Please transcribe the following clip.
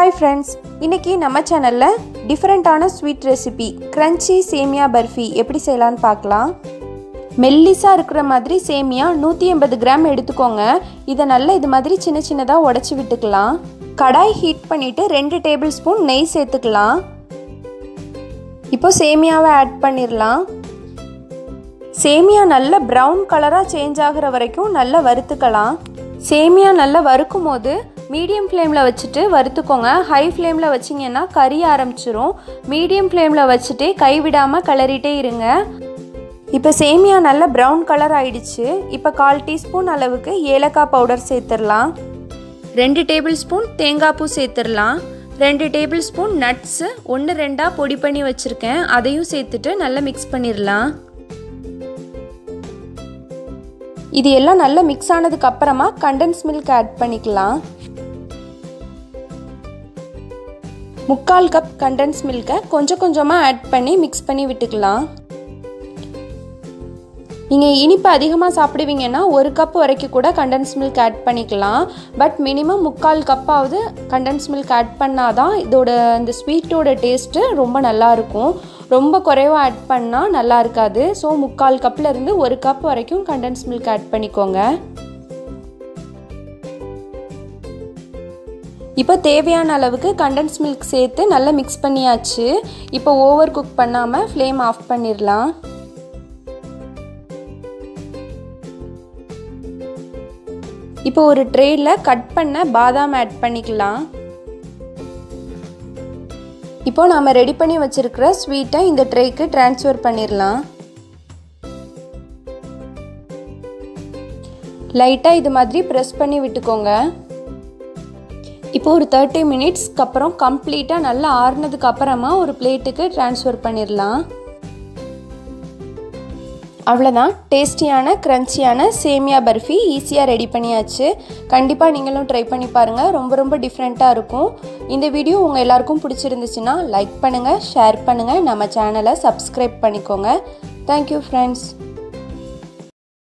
hi friends இன்னைக்கு நம்ம சேனலில் டிஃப்ரெண்ட்டான ஸ்வீட் ரெசிபி கிரன்ச்சி சேமியா பர்ஃபி எப்படி செய்யலான்னு பார்க்கலாம் மெல்லிஸாக இருக்கிற மாதிரி சேமியா நூற்றி எண்பது கிராம் எடுத்துக்கோங்க இதை நல்லா இது மாதிரி சின்ன சின்னதாக உடச்சி விட்டுக்கலாம் கடாய் ஹீட் பண்ணிவிட்டு ரெண்டு டேபிள் ஸ்பூன் நெய் சேர்த்துக்கலாம் இப்போ சேமியாவை ஆட் பண்ணிடலாம் சேமியா நல்ல ப்ரௌன் கலராக சேஞ்ச் ஆகிற வரைக்கும் நல்லா வறுத்துக்கலாம் சேமியா நல்லா வறுக்கும் போது மீடியம் ஃப்ளேமில் வச்சுட்டு வறுத்துக்கோங்க ஹை ஃப்ளேமில் வச்சிங்கன்னா கறிய ஆரம்பிச்சிரும் மீடியம் ஃப்ளேமில் வச்சுட்டே கைவிடாமல் கிளறிட்டே இருங்க இப்போ சேமியா நல்ல ப்ரௌன் கலர் ஆயிடுச்சு இப்போ கால் டீஸ்பூன் அளவுக்கு ஏலக்காய் பவுடர் சேர்த்துடலாம் ரெண்டு டேபிள் ஸ்பூன் தேங்காய் பூ சேர்த்துடலாம் ரெண்டு டேபிள் ஸ்பூன் நட்ஸு ஒன்று ரெண்டாக பொடி பண்ணி வச்சுருக்கேன் அதையும் சேர்த்துட்டு நல்லா மிக்ஸ் பண்ணிடலாம் இது எல்லாம் நல்லா மிக்ஸ் ஆனதுக்கு அப்புறமா கண்டென்ஸ் மில்க் ஆட் பண்ணிக்கலாம் முக்கால் கப் கண்டென்ஸ் மில்கை கொஞ்சம் கொஞ்சமாக ஆட் பண்ணி மிக்ஸ் பண்ணி விட்டுக்கலாம் நீங்கள் இனிப்பு அதிகமாக சாப்பிடுவீங்கன்னா ஒரு கப் வரைக்கும் கூட கண்டென்ஸ் மில்க் ஆட் பண்ணிக்கலாம் பட் மினிமம் முக்கால் கப்பாவது கண்டென்ஸ் மில்க் ஆட் பண்ணால் தான் இதோட இந்த ஸ்வீட்டோட டேஸ்ட்டு ரொம்ப நல்லாயிருக்கும் ரொம்ப குறைவாக ஆட் பண்ணால் நல்லா இருக்காது ஸோ முக்கால் கப்லேருந்து ஒரு கப் வரைக்கும் கண்டென்ஸ் மில்க் ஆட் பண்ணிக்கோங்க இப்போ தேவையான அளவுக்கு கண்டென்ஸ் மில்க் சேர்த்து நல்லா மிக்ஸ் பண்ணியாச்சு இப்போ ஓவர் குக் பண்ணாமல் ஃப்ளேம் ஆஃப் பண்ணிடலாம் இப்போ ஒரு ட்ரேயில் கட் பண்ண பாதாம் ஆட் பண்ணிக்கலாம் இப்போ நாம் ரெடி பண்ணி வச்சுருக்கிற ஸ்வீட்டை இந்த ட்ரேக்கு ட்ரான்ஸ்ஃபர் பண்ணிடலாம் லைட்டாக இது மாதிரி ப்ரெஸ் பண்ணி விட்டுக்கோங்க இப்போ ஒரு தேர்ட்டி மினிட்ஸ்க்கு அப்புறம் கம்ப்ளீட்டாக நல்லா ஆறுனதுக்கு அப்புறமா ஒரு பிளேட்டுக்கு ட்ரான்ஸ்ஃபர் பண்ணிடலாம் அவ்வளோதான் டேஸ்டியான க்ரன்ச்சியான சேமியா பர்ஃபி ஈஸியாக ரெடி பண்ணியாச்சு கண்டிப்பாக நீங்களும் ட்ரை பண்ணி பாருங்கள் ரொம்ப ரொம்ப டிஃப்ரெண்ட்டாக இருக்கும் இந்த வீடியோ உங்கள் எல்லாருக்கும் பிடிச்சிருந்துச்சுன்னா லைக் பண்ணுங்கள் ஷேர் பண்ணுங்கள் நம்ம சேனலை சப்ஸ்கிரைப் பண்ணிக்கோங்க தேங்க்யூ ஃப்ரெண்ட்ஸ்